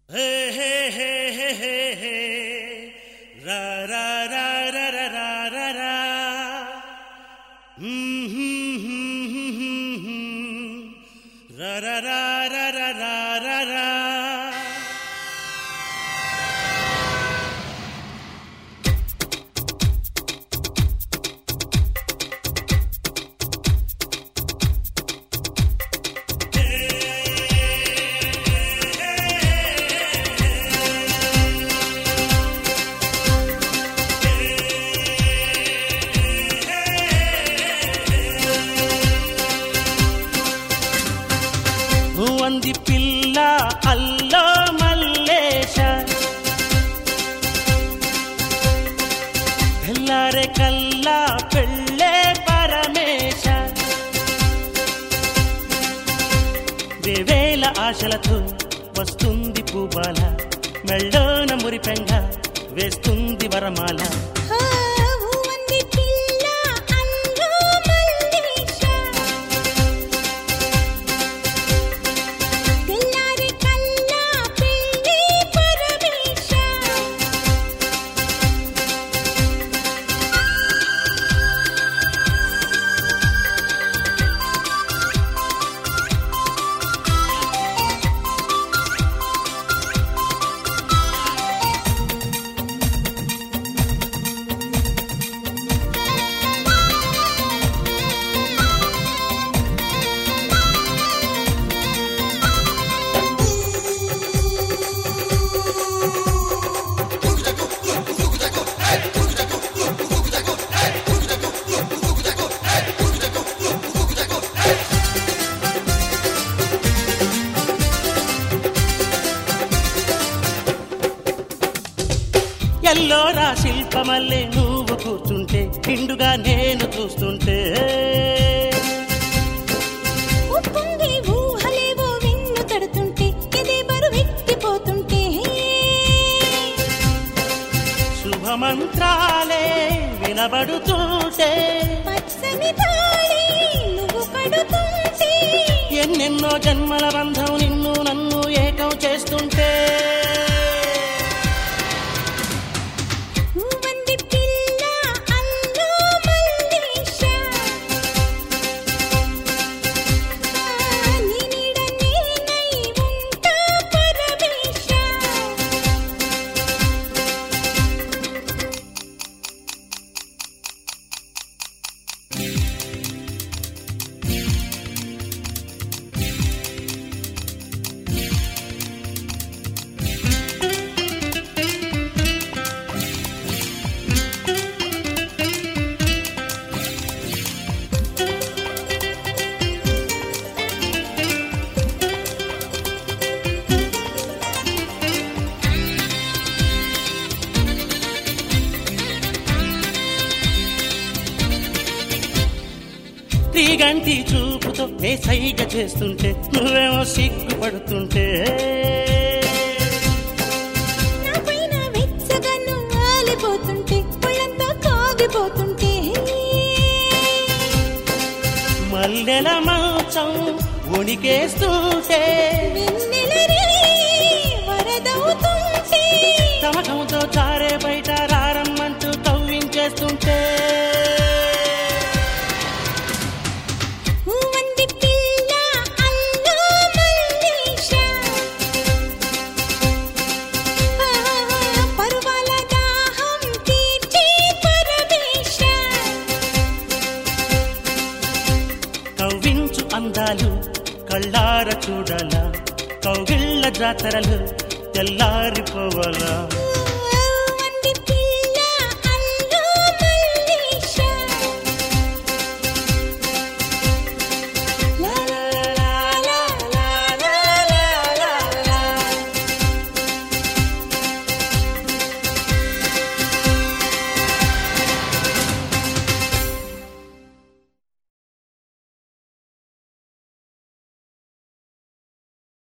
హే హే హే హే హే హే రా రా రా రా రా రా రా రా హ్మ్ హ్మ్ హ్మ్ హ్మ్ హ్మ్ హ్మ్. రా రా రా రా రా రా రా రా అంది పిల్ల అల్లో మల్లేశ తెల్లారే కల్లా పెళ్ళే పరమేశ వేవేల ఆశలతో వస్తుంది పూబాల మెళ్ళోన మురిపెంగ వేస్తుంది వరమాల హా ఊవంది పిల్ల అల్లో మల్లేశ తెల్లారి కల్లా పెళ్ళి పరమేశ ఎల్లోరా శిల్పమల్లే నువ్వు కూర్చుంటే నిండుగా నేను చూస్తుంటే ఉప్పొంగి ఊహలేవో విన్ను తడుతుంటే ఎదే బరువెక్కిపోతుంటే శుభమంత్రాలే వినబడుతుంటే పచ్చని తాళి నువ్వు కడుతుంటే ఎన్నెన్నో జన్మల బంధం నిన్ను నన్ను ఏకం చేస్తుంటే ఊవంది పిల్ల అల్లో మల్లేశ నీ నీడ నేనై ఉంటా పరమేశ తీగంటి చూపుతో నే సైగ చేస్తుంటే నువ్వేమో సిగ్గుపడుతుంటే నా పైన వెచ్చగా నువ్వు ఆలిపోతుంటే ఒళ్ళంతా కాగిపోతుంటే మల్లెల మంచం ఉణికేస్తుంటే వెన్నెల రే వరదవుతుంటే తమకంతో చారే బయట రారమ్మంటూ కవ్వించేస్తుంటే ఊవంది పిల్ల అల్లో మల్లేశ పరువాల దాహం తీర్చే పరమేశ కవ్వించు అందాలు కళ్ళార చూడాల కౌగిళ్ళ జాతరలు తెల్లారిపోవాలా